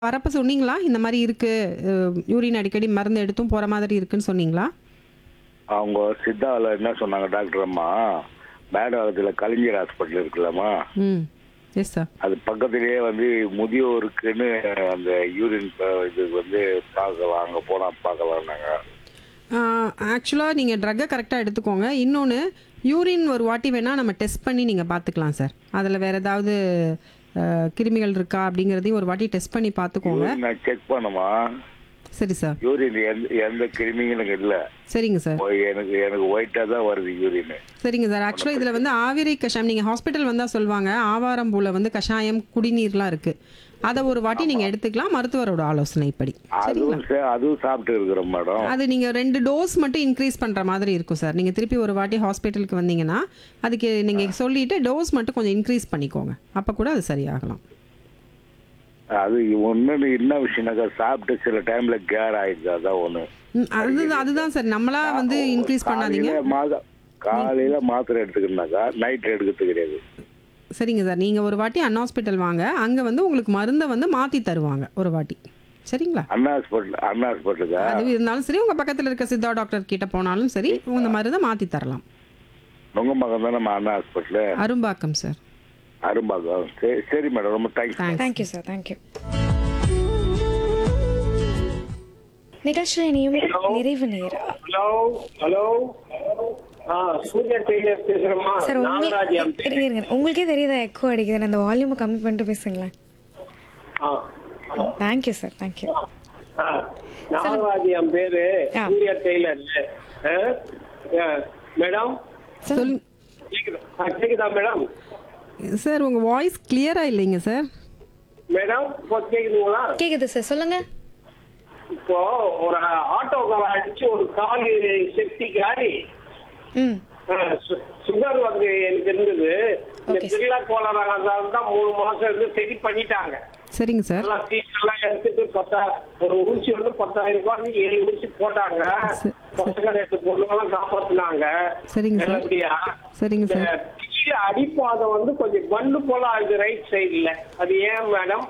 வரப்ப சொன்னீங்களா? இந்த மாரி இருக்கு. அ யூரின் அடிக்கடி மருந்து எடுத்தும் போற மாதிரி இருக்குன்னு சொன்னீங்களா? அவங்க சித்தாவில் என்ன சொன்னாங்க டாக்டர் அம்மா மேடாளத்தில் கலைஞர் ஹாஸ்பிட்டல் இருக்குல்லம்மா ம். Yes sir. அது பக்கத்துலேயே வந்து முதியோருக்குன்னு அந்த யூரின் இது வந்து பார்க்கலாம் அங்கே போனால் பார்க்கலாம்னாங்க ஆக்சுவலா நீங்க ட்ரக்கை கரெக்ட்டா எடுத்துக்கோங்க. இன்னொன்னு யூரின் ஒரு வாட்டி வேணா நம்ம டெஸ்ட் பண்ணி நீங்க பார்த்துக்கலாம் சார். அதுல வேற ஏதாவது அ கிருமிகள் இருக்கா அப்படிங்கிறதையும் ஒரு வாட்டி டெஸ்ட் பண்ணி பார்த்துக்கோங்க. யூரின் நான் செக் பண்ணுமா சரி சார். யூரின் எந்த எந்த கிருமியும் எனக்கு இல்லை சரிங்க சார். எனக்கு எனக்கு ஒயிட்டாக தான் வருது யூரின் சரிங்க சார். ஆக்சுவலா இதுல வந்து ஆவிரை கஷாயம் நீங்க ஹாஸ்பிட்டல் வந்தா சொல்வாங்க. ஆவாரம்பூல வந்து கஷாயம், குடிநீர்லாம் இருக்கு. அத ஒரு வாட்டி நீங்க எடுத்துக்கலாம் மருத்துவரோட ஆலோசனைப்படி. சரிங்களா? அதுவும் சே- அதுவும் சாப்பிட்டு இருக்கிறோம் மேடம் அது நீங்க 2 டோஸ் மட்டும் இன்க்ரீஸ் பண்ற மாதிரி இருக்கும் சார். நீங்க திருப்பி ஒரு வாட்டி ஹாஸ்பிட்டலுக்கு வந்தீங்கன்னா, அதுக்கு நீங்க சொல்லிட்டு டோஸ் மட்டும் கொஞ்சம் இன்க்ரீஸ் பண்ணிக்கோங்க. அப்ப கூட அது சரியாகலாம். அது ஒன்று என்ன விஷயம்னாக்கா சாப்பிட்டு சில டைம்ல கேர் ஆயிடுது அதான் ஒன்று ம், அது அதுதான் சார். நம்மளா வந்து இன்க்ரீஸ் பண்ணாதீங்க. காலையில மாத காலையில மாத்திரை எடுத்துக்கணும்னாக்கா நைட் எடுக்கிறது கிடையாது சரிங்க சார். நீங்க ஒரு வாட்டி அன் ஹாஸ்பிட்டல் வாங்க. அங்க வந்து உங்களுக்கு மருந்த வந்து மாத்தி தருவாங்க ஒரு வாட்டி. சரிங்களா? அண்ணா ஹாஸ்பிட்டல் அண்ணா ஹாஸ்பிட்டலுக்கா அது இருந்தாலும் சரி உங்க பக்கத்துல இருக்க சித்தா டாக்டர் கிட்ட போனாலும் சரி இந்த மருந்தை மாத்தி தரலாம். உங்க மகன் தான் நம்ம அண்ணா ஹாஸ்பிட்டல் அரும்பாக்கம் சார். அரும்பாக்கம் சரி சரி மேடம் ரொம்ப thanks thanks. Thank you sir thank you நிகழ்ச்சியில் இனியும் நிறைவு நேரம் ஹலோ ஹலோ ஆ சூர்யா டெய்லர் பேசுறேம்மா சார் நாகராஜ் என் உங்களுக்கு பேரு. இருங்க உங்களுக்கே தெரியுதா எக்கோ அடிக்குது அந்த வால்யூமை கம்மி பண்ணிட்டு பேசுங்களேன் ஆ தேங்க்யூ சார் தேங்க்யூ ஆ, நாகராஜ் என் பேரு ஆ. சூர்யா டெய்லர் ஆ? ஆ, மேடம் சொல் கேக்குதா ஆ, கேக்குதா மேடம் சார் உங்க வாய்ஸ் கிளியரா இல்லைங்க சார். மேடம் இப்போ கேக்குதுங்களா கேக்குது சார் சொல்லுங்க இப்போ ஒரு ஆட்டோக்கார அடிச்சு ஒரு கால் செப்டி காரி ம் சுகர் வந்து எனக்கு இருந்தது இந்த Okay, sir. பிர்லா கோளாறாக தான் மூணு மாசம் இருந்து சரி பண்ணிட்டாங்க சரிங்க சார். எல்லாம் சீட் எல்லாம் எடுத்துட்டு பத்தா ஒரு ஊசி வந்து பத்தாயிரம் ரூபாய் ஏழு ஊசி போட்டாங்க சரி. பசங்க ரெண்டு பொண்ணுங்கெல்லாம் காப்பாத்துனாங்க சரிங்க சார். நல்லபடியா சரிங்க இந்த சார். கீழே அடிப்பாதம் வந்து கொஞ்சம் பண்டு போல ஆகுது ரைட் சைடுல அது ஏன் மேடம்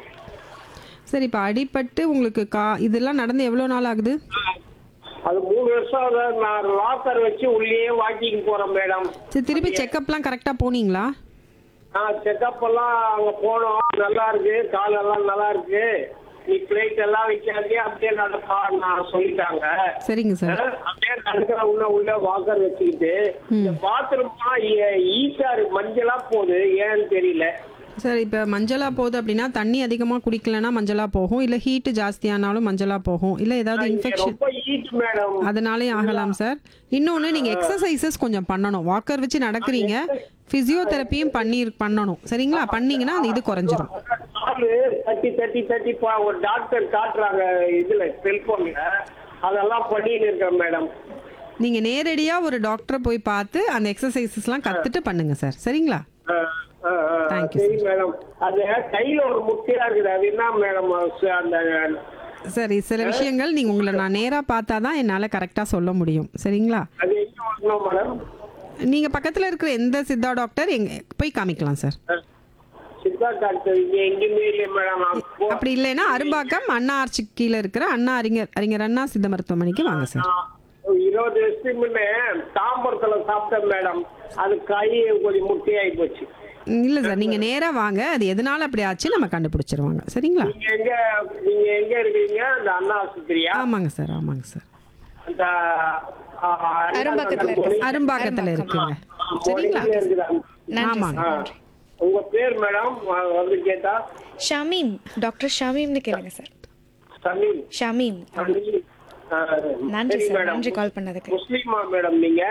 சரி இப்போ அடிபட்டு உங்களுக்கு கா இதெல்லாம் நடந்து எவ்வளோ நாள் ஆகுது? அது மூணு வருஷம் அதை நான் லாக்கர் வச்சு உள்ளே வாக்கிங் போறேன் மேடம் சரி திருப்பி செக்கப்லாம் கரெக்டாக போனீங்களா? நான் செக்அப் எல்லாம் அங்க போனோம் நல்லா இருக்கு கால் எல்லாம் நல்லா இருக்கு நீ பிளேட் எல்லாம் வைக்காதே அப்படியே நடப்பா நான் சொல்லிட்டாங்க சரிங்க சார். அஹ் அப்படியே நடக்கிற உள்ள உள்ள வாக்கர் வச்சுக்கிட்டு இந்த பாத்ரூம் ஈஸா இருக்கு மஞ்சளா போகுது ஏன்னு தெரியல சார் இப்போ மஞ்சளா போகுது அப்படின்னா தண்ணி அதிகமாக குடிக்கலனா மஞ்சளா போகும் இல்லை ஹீட்டு ஜாஸ்தியானாலும் மஞ்சளா போகும் இல்லை ஏதாவது இங்க இன்ஃபெக்ஷன் ரொம்ப ஈட் மேடம் அதனாலே ஆகலாம் சார் இன்னொன்று நீங்கள் எக்ஸசைசஸ் கொஞ்சம் பண்ணணும் வாக்கர் வச்சு நடக்கிறீங்க ஃபிசியோதெரப்பியும் பண்ணி பண்ணணும் சரிங்களா பண்ணீங்கன்னா அந்த இது குறைஞ்சிரும் காலு தட்டி தட்டி தட்டி பா ஒரு டாக்டர் காட்டுறாங்க இதுல செல்போன்ல அதெல்லாம் பண்ணிட்டு இருக்கேன் மேடம் நீங்கள் நேரடியாக ஒரு டாக்டரை போய் பார்த்து அந்த எக்ஸசைசஸ்லாம் கற்றுட்டு பண்ணுங்க சார் சரிங்களா அஹ், அஹ், அஹ், Thank you, சரி மேடம் அது கையில ஒரு முக்கியா இருக்குது அது என்ன மேடம் அந்த சரி சில விஷயங்கள் நீங்கள் உங்களை நான் நேராக பார்த்தா தான் என்னால் கரெக்டாக சொல்ல முடியும் சரிங்களா அது எங்க வரணும் மேடம் நீங்கள் பக்கத்தில் இருக்கிற எந்த சித்தா டாக்டர் எங்க போய் காமிக்கலாம் சார் அஹ், சித்தா டாக்டர் இங்க எங்கேயுமே இல்லை மேடம் நான் போ- அப்படி இல்லைன்னா அரும்பாக்கம் அண்ணா ஆர்ச்சி கீழே இருக்கிற அண்ணா அறிஞர் அறிஞர் அண்ணா சித்த மருத்துவமனைக்கு வாங்க சார் நான் இருபது வருஷத்துக்கு முன்னே தாம்பரத்துல சாப்பிட்டேன் மேடம் அது கை கொஞ்சம் முட்டியாகி போச்சு இல்லை சார் நீங்கள் நேராக வாங்க அது எதனால அப்படி ஆச்சு நம்ம கண்டுபிடிச்சிருவாங்க சரிங்களா நீங்க எங்க நீங்க எங்க இருக்கீங்க அந்த அண்ணா ஆஸ்பத்திரியா ஆமாங்க சார் ஆமாங்க சார் அந்த ஆ, அரும்பாக்கத்துல இருக்கு. போலீஸ் அரும்பாக்கத்தில் இருக்குங்க சரிங்களா போலீஸ்ல இருக்குதா? நன்றி ஆமாங்க. சார் ஆ. நன்றி உங்க பேர் மேடம் வந்து கேட்டா ஷமீம் டாக்டர் ஷமீம்னு கேளுங்க சார் சமீம் ஷமீம் சமீம். ஆ, நன்றி சரி சார் மேடம். நன்றி கால் பண்ணதுக்கு முஸ்லீமா மேடம் நீங்க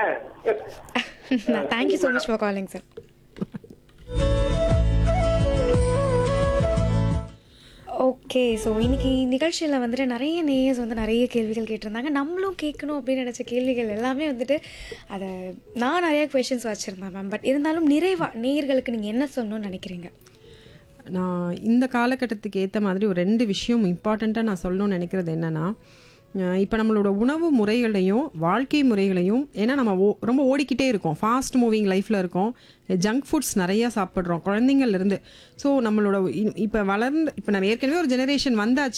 thank you so much for calling sir okay so இன்னைக்கு நிகழ்ச்சியில் வந்துட்டு நிறைய நேயர்ஸ் வந்து நிறைய கேள்விகள் கேட்டிருந்தாங்க நம்மளும் கேட்கணும் அப்படின்னு நினச்ச கேள்விகள் எல்லாமே வந்துட்டு அதை நான் நிறைய கொஷின்ஸ் வச்சுருந்தேன் மேம் பட் இருந்தாலும் நிறைவாக நேயர்களுக்கு நீங்கள் என்ன சொல்லணும்னு நினைக்கிறீங்க நான் இந்த காலகட்டத்துக்கு ஏற்ற மாதிரி ஒரு ரெண்டு விஷயம் இம்பார்ட்டண்ட்டாக நான் சொல்லணும்னு நினைக்கிறது என்னென்னா இப்போ நம்மளோட உணவு முறைகளையும் வாழ்க்கை முறைகளையும் ஏன்னா நம்ம ஓ ரொம்ப ஓடிக்கிட்டே இருக்கோம் ஃபாஸ்ட் மூவிங் லைஃப்பில் இருக்கோம் ஜங்க் ஃபுட்ஸ் நிறையா சாப்பிட்றோம் குழந்தைங்கள்லேருந்து ஸோ நம்மளோட இப்போ வளர்ந்து இப்போ நம்ம ஏற்கனவே ஒரு ஜெனரேஷன் வந்தாச்சு